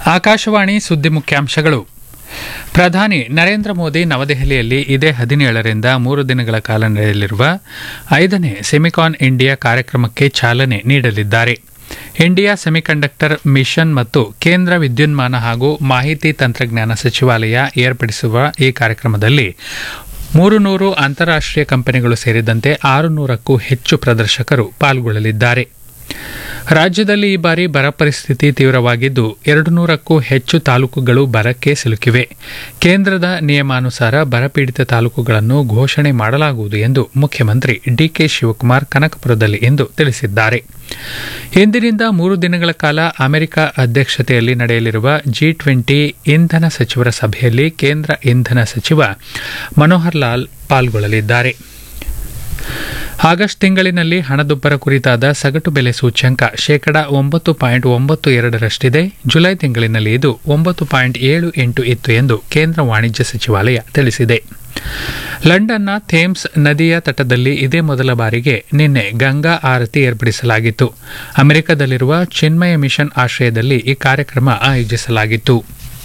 ಆಕಾಶವಾಣಿ ಸುದ್ದಿ ಮುಖ್ಯಾಂಶಗಳು ಪ್ರಧಾನಿ ನರೇಂದ್ರ ಮೋದಿ ನವದೆಹಲಿಯಲ್ಲಿ ಇದೇ ಹದಿನೇಳರಿಂದ ಮೂರು ದಿನಗಳ ಕಾಲ ನಡೆಯಲಿರುವ ಐದನೇ ಸೆಮಿಕಾನ್ ಇಂಡಿಯಾ ಕಾರ್ಯಕ್ರಮಕ್ಕೆ ಚಾಲನೆ ನೀಡಲಿದ್ದಾರೆ ಇಂಡಿಯಾ ಸೆಮಿಕಂಡಕ್ಟರ್ ಮಿಷನ್ ಮತ್ತು ಕೇಂದ್ರ ವಿದ್ಯುನ್ಮಾನ ಹಾಗೂ ಮಾಹಿತಿ ತಂತ್ರಜ್ಞಾನ ಸಚಿವಾಲಯ ಏರ್ಪಡಿಸುವ ಈ ಕಾರ್ಯಕ್ರಮದಲ್ಲಿ ಮೂರು ನೂರು ಅಂತಾರಾಷ್ಟೀಯ ಕಂಪನಿಗಳು ಸೇರಿದಂತೆ ಆರು ನೂರಕ್ಕೂ ಹೆಚ್ಚು ಪ್ರದರ್ಶಕರು ಪಾಲ್ಗೊಳ್ಳಲಿದ್ದಾರೆ ರಾಜ್ಯದಲ್ಲಿ ಈ ಬಾರಿ ಬರ ಪರಿಸ್ಥಿತಿ ತೀವ್ರವಾಗಿದ್ದು ಎರಡು ನೂರಕ್ಕೂ ಹೆಚ್ಚು ತಾಲೂಕುಗಳು ಬರಕ್ಕೆ ಸಿಲುಕಿವೆ ಕೇಂದ್ರದ ನಿಯಮಾನುಸಾರ ಬರಪೀಡಿತ ತಾಲೂಕುಗಳನ್ನು ಘೋಷಣೆ ಮಾಡಲಾಗುವುದು ಎಂದು ಮುಖ್ಯಮಂತ್ರಿ ಡಿಕೆ ಶಿವಕುಮಾರ್ ಕನಕಪುರದಲ್ಲಿ ಇಂದು ತಿಳಿಸಿದ್ದಾರೆ ಇಂದಿನಿಂದ ಮೂರು ದಿನಗಳ ಕಾಲ ಅಮೆರಿಕ ಅಧ್ಯಕ್ಷತೆಯಲ್ಲಿ ನಡೆಯಲಿರುವ ಜಿ ಟ್ವೆಂಟಿ ಇಂಧನ ಸಚಿವರ ಸಭೆಯಲ್ಲಿ ಕೇಂದ್ರ ಇಂಧನ ಸಚಿವ ಮನೋಹರ್ ಲಾಲ್ ಪಾಲ್ಗೊಳ್ಳಲಿದ್ದಾರೆ ಆಗಸ್ಟ್ ತಿಂಗಳಿನಲ್ಲಿ ಹಣದುಬ್ಬರ ಕುರಿತಾದ ಸಗಟು ಬೆಲೆ ಸೂಚ್ಯಂಕ ಶೇಕಡ ಒಂಬತ್ತು ಪಾಯಿಂಟ್ ಒಂಬತ್ತು ಎರಡರಷ್ಟಿದೆ ಜುಲೈ ತಿಂಗಳಿನಲ್ಲಿ ಇದು ಒಂಬತ್ತು ಪಾಯಿಂಟ್ ಏಳು ಎಂಟು ಇತ್ತು ಎಂದು ಕೇಂದ್ರ ವಾಣಿಜ್ಯ ಸಚಿವಾಲಯ ತಿಳಿಸಿದೆ ಲಂಡನ್ನ ಥೇಮ್ಸ್ ನದಿಯ ತಟದಲ್ಲಿ ಇದೇ ಮೊದಲ ಬಾರಿಗೆ ನಿನ್ನೆ ಗಂಗಾ ಆರತಿ ಏರ್ಪಡಿಸಲಾಗಿತ್ತು ಅಮೆರಿಕದಲ್ಲಿರುವ ಚಿನ್ಮಯ ಮಿಷನ್ ಆಶ್ರಯದಲ್ಲಿ ಈ ಕಾರ್ಯಕ್ರಮ ಆಯೋಜಿಸಲಾಗಿತ್ತು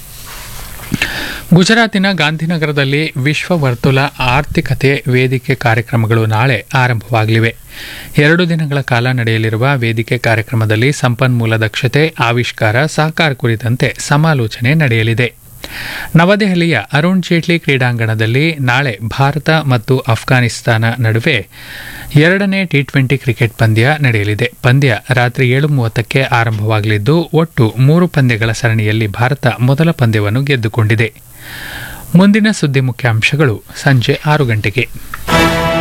ಗುಜರಾತಿನ ಗಾಂಧಿನಗರದಲ್ಲಿ ವಿಶ್ವ ವರ್ತುಲ ಆರ್ಥಿಕತೆ ವೇದಿಕೆ ಕಾರ್ಯಕ್ರಮಗಳು ನಾಳೆ ಆರಂಭವಾಗಲಿವೆ ಎರಡು ದಿನಗಳ ಕಾಲ ನಡೆಯಲಿರುವ ವೇದಿಕೆ ಕಾರ್ಯಕ್ರಮದಲ್ಲಿ ಸಂಪನ್ಮೂಲ ದಕ್ಷತೆ ಆವಿಷ್ಕಾರ ಸಹಕಾರ ಕುರಿತಂತೆ ಸಮಾಲೋಚನೆ ನಡೆಯಲಿದೆ ನವದೆಹಲಿಯ ಅರುಣ್ ಜೇಟ್ಲಿ ಕ್ರೀಡಾಂಗಣದಲ್ಲಿ ನಾಳೆ ಭಾರತ ಮತ್ತು ಅಫ್ಘಾನಿಸ್ತಾನ ನಡುವೆ ಎರಡನೇ ಟಿ ಟ್ವೆಂಟಿ ಕ್ರಿಕೆಟ್ ಪಂದ್ಯ ನಡೆಯಲಿದೆ ಪಂದ್ಯ ರಾತ್ರಿ ಏಳು ಮೂವತ್ತಕ್ಕೆ ಆರಂಭವಾಗಲಿದ್ದು ಒಟ್ಟು ಮೂರು ಪಂದ್ಯಗಳ ಸರಣಿಯಲ್ಲಿ ಭಾರತ ಮೊದಲ ಪಂದ್ಯವನ್ನು ಗೆದ್ದುಕೊಂಡಿದೆ ಮುಂದಿನ ಸುದ್ದಿ ಮುಖ್ಯಾಂಶಗಳು ಸಂಜೆ ಆರು ಗಂಟೆಗೆ